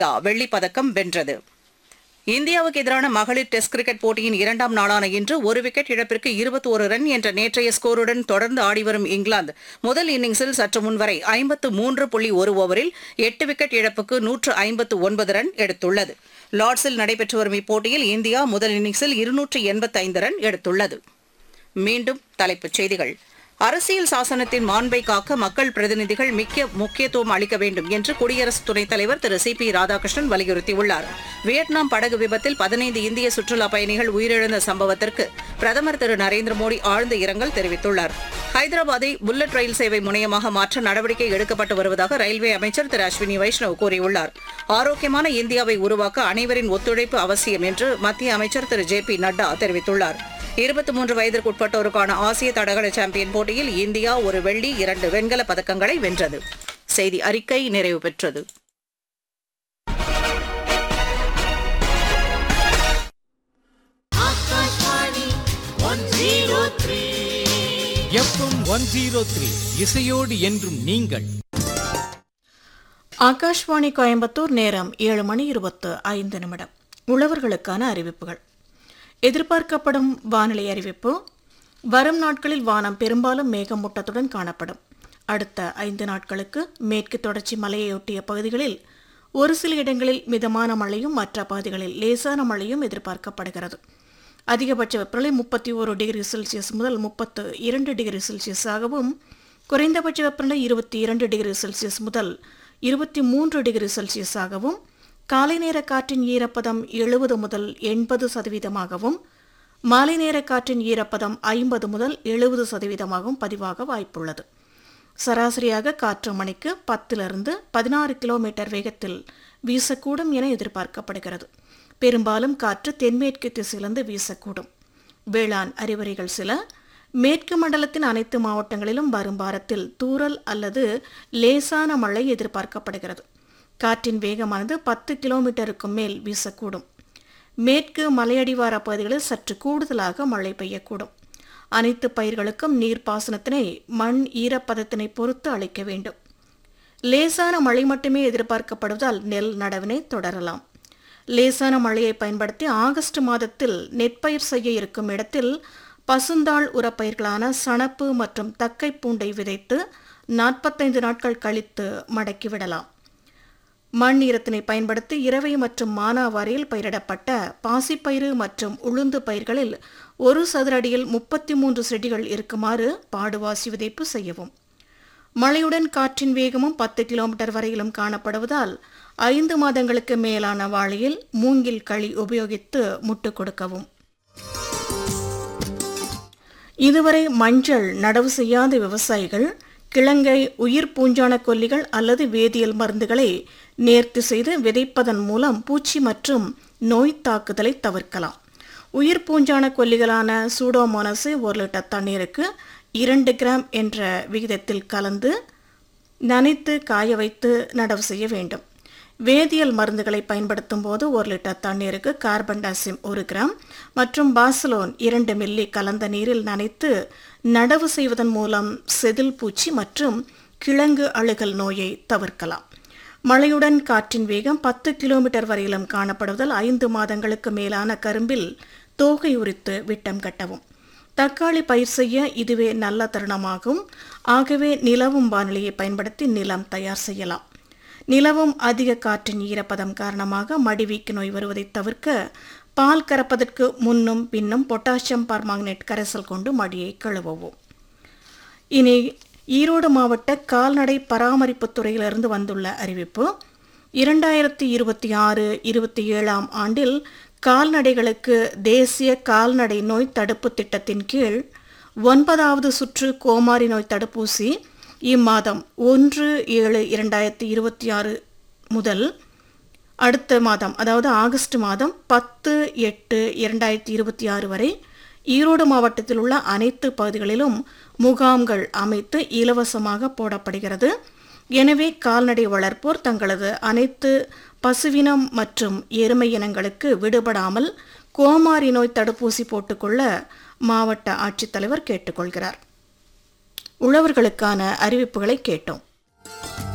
வெள்ளிப் பதக்கம் வென்றது இந்தியாவுக்கு எதிரான மகளிர் டெஸ்ட் கிரிக்கெட் போட்டியின் இரண்டாம் நாளான இன்று ஒரு விக்கெட் இழப்பிற்கு இருபத்தோரு ரன் என்ற நேற்றைய ஸ்கோருடன் தொடர்ந்து ஆடிவரும் இங்கிலாந்து முதல் இன்னிங்ஸில் சற்று முன்வரை ஐம்பத்து மூன்று புள்ளி ஒரு ஓவரில் எட்டு விக்கெட் இழப்புக்கு நூற்று ஐம்பத்து ஒன்பது ரன் எடுத்துள்ளது லார்ட்ஸில் நடைபெற்று வரும் இப்போட்டியில் இந்தியா முதல் இன்னிங்ஸில் இருநூற்று எண்பத்தைந்து ரன் எடுத்துள்ளது மீண்டும் தலைப்புச் செய்திகள் அரசியல் சாசனத்தின் மாண்பை காக்க மக்கள் பிரதிநிதிகள் மிக்க முக்கியத்துவம் அளிக்க வேண்டும் என்று குடியரசு துணைத் தலைவர் திரு சி பி ராதாகிருஷ்ணன் வலியுறுத்தியுள்ளார் வியட்நாம் படகு விபத்தில் பதினைந்து இந்திய சுற்றுலா பயணிகள் உயிரிழந்த சம்பவத்திற்கு பிரதமர் திரு நரேந்திர மோடி ஆழ்ந்த இரங்கல் தெரிவித்துள்ளார் ஹைதராபாத்தை புல்லட் ரயில் சேவை முனையமாக மாற்ற நடவடிக்கை எடுக்கப்பட்டு வருவதாக ரயில்வே அமைச்சர் திரு அஸ்வினி வைஷ்ணவ் கூறியுள்ளார் ஆரோக்கியமான இந்தியாவை உருவாக்க அனைவரின் ஒத்துழைப்பு அவசியம் என்று மத்திய அமைச்சர் திரு ஜே பி நட்டா தெரிவித்துள்ளார் இருபத்தி மூன்று வயதிற்குட்பட்டோருக்கான ஆசிய தடகள சாம்பியன் போட்டியில் இந்தியா ஒரு வெள்ளி இரண்டு வெண்கல பதக்கங்களை வென்றது செய்தி அறிக்கை நிறைவு பெற்றது எஃப்எம் ஒன் ஜீரோ த்ரீ இசையோடு என்றும் நீங்கள் ஆகாஷ்வாணி கோயம்புத்தூர் நேரம் ஏழு மணி இருபத்து ஐந்து நிமிடம் உழவர்களுக்கான அறிவிப்புகள் எதிர்பார்க்கப்படும் வானிலை அறிவிப்பு வரும் நாட்களில் வானம் பெரும்பாலும் மேகமூட்டத்துடன் காணப்படும் அடுத்த ஐந்து நாட்களுக்கு மேற்கு தொடர்ச்சி மலையையொட்டிய பகுதிகளில் ஒரு சில இடங்களில் மிதமான மழையும் மற்ற பகுதிகளில் லேசான மழையும் எதிர்பார்க்கப்படுகிறது அதிகபட்ச வெப்பநிலை முப்பத்தி ஒரு டிகிரி செல்சியஸ் முதல் முப்பத்து இரண்டு டிகிரி செல்சியஸாகவும் குறைந்தபட்ச வெப்பநிலை இருபத்தி இரண்டு டிகிரி செல்சியஸ் முதல் இருபத்தி மூன்று டிகிரி செல்சியஸாகவும் காலை நேர காற்றின் ஈரப்பதம் எழுபது முதல் எண்பது சதவீதமாகவும் மாலை நேர காற்றின் ஈரப்பதம் ஐம்பது முதல் எழுபது சதவீதமாகவும் பதிவாக வாய்ப்புள்ளது சராசரியாக காற்று மணிக்கு பத்திலிருந்து பதினாறு கிலோமீட்டர் வேகத்தில் வீசக்கூடும் என எதிர்பார்க்கப்படுகிறது பெரும்பாலும் காற்று தென்மேற்கு திசையிலிருந்து வீசக்கூடும் வேளாண் அறிவுரைகள் சில மேற்கு மண்டலத்தின் அனைத்து மாவட்டங்களிலும் வரும் வாரத்தில் தூறல் அல்லது லேசான மழை எதிர்பார்க்கப்படுகிறது காற்றின் வேகமானது பத்து கிலோமீட்டருக்கும் மேல் வீசக்கூடும் மேற்கு மலையடிவார பகுதிகளில் சற்று கூடுதலாக மழை பெய்யக்கூடும் அனைத்து பயிர்களுக்கும் நீர்ப்பாசனத்தினை மண் ஈரப்பதத்தினை பொறுத்து அளிக்க வேண்டும் லேசான மழை மட்டுமே எதிர்பார்க்கப்படுவதால் நெல் நடவினை தொடரலாம் லேசான மழையை பயன்படுத்தி ஆகஸ்ட் மாதத்தில் நெற்பயிர் செய்ய இருக்கும் இடத்தில் பசுந்தாள் உரப்பயிர்களான சணப்பு மற்றும் தக்கை பூண்டை விதைத்து நாற்பத்தைந்து நாட்கள் கழித்து மடக்கிவிடலாம் மண் ஈரத்தினை பயன்படுத்தி இரவை மற்றும் மானாவாரியில் பயிரிடப்பட்ட பாசிப்பயிறு மற்றும் உளுந்து பயிர்களில் ஒரு சதுர அடியில் முப்பத்தி மூன்று செடிகள் இருக்குமாறு பாடுவாசி விதைப்பு செய்யவும் மழையுடன் காற்றின் வேகமும் பத்து கிலோமீட்டர் வரையிலும் காணப்படுவதால் ஐந்து மாதங்களுக்கு மேலான வாழையில் மூங்கில் களி உபயோகித்து முட்டு கொடுக்கவும் இதுவரை மஞ்சள் நடவு செய்யாத விவசாயிகள் கிழங்கை உயிர் பூஞ்சான கொல்லிகள் அல்லது வேதியியல் மருந்துகளை நேர்த்தி செய்து விதைப்பதன் மூலம் பூச்சி மற்றும் நோய் தாக்குதலை தவிர்க்கலாம் உயிர் பூஞ்சான கொல்லிகளான சூடோமோனஸை ஒரு லிட்டர் தண்ணீருக்கு இரண்டு கிராம் என்ற விகிதத்தில் கலந்து நனைத்து காய வைத்து நடவு செய்ய வேண்டும் வேதியியல் மருந்துகளை பயன்படுத்தும் போது ஒரு லிட்டர் தண்ணீருக்கு கார்பன் டாசிம் ஒரு கிராம் மற்றும் பாசலோன் இரண்டு மில்லி கலந்த நீரில் நனைத்து நடவு செய்வதன் மூலம் செதில் பூச்சி மற்றும் கிழங்கு அழுகல் நோயை தவிர்க்கலாம் மழையுடன் காற்றின் வேகம் பத்து கிலோமீட்டர் வரையிலும் காணப்படுவதால் ஐந்து மாதங்களுக்கு மேலான கரும்பில் தோகை உரித்து விட்டம் கட்டவும் தக்காளி பயிர் செய்ய இதுவே நல்ல தருணமாகும் ஆகவே நிலவும் வானிலையை பயன்படுத்தி நிலம் தயார் செய்யலாம் நிலவும் அதிக காற்றின் ஈரப்பதம் காரணமாக மடிவீக்கு நோய் வருவதை தவிர்க்க பால் கறப்பதற்கு முன்னும் பின்னும் பொட்டாசியம் பர்மாங்கனேட் கரைசல் கொண்டு மடியை கழுவவும் இனி ஈரோடு மாவட்ட கால்நடை பராமரிப்புத் துறையிலிருந்து வந்துள்ள அறிவிப்பு இரண்டாயிரத்தி இருபத்தி ஆறு இருபத்தி ஏழாம் ஆண்டில் கால்நடைகளுக்கு தேசிய கால்நடை நோய் தடுப்பு திட்டத்தின் கீழ் ஒன்பதாவது சுற்று கோமாரி நோய் தடுப்பூசி இம்மாதம் ஒன்று ஏழு இரண்டாயிரத்தி இருபத்தி ஆறு முதல் அடுத்த மாதம் அதாவது ஆகஸ்ட் மாதம் பத்து எட்டு இரண்டாயிரத்தி இருபத்தி ஆறு வரை ஈரோடு மாவட்டத்தில் உள்ள அனைத்து பகுதிகளிலும் முகாம்கள் அமைத்து இலவசமாக போடப்படுகிறது எனவே கால்நடை வளர்ப்போர் தங்களது அனைத்து பசுவினம் மற்றும் எருமை இனங்களுக்கு விடுபடாமல் கோமாரி நோய் தடுப்பூசி போட்டுக்கொள்ள மாவட்ட ஆட்சித்தலைவர் கேட்டுக்கொள்கிறார் உழவர்களுக்கான அறிவிப்புகளை கேட்டோம்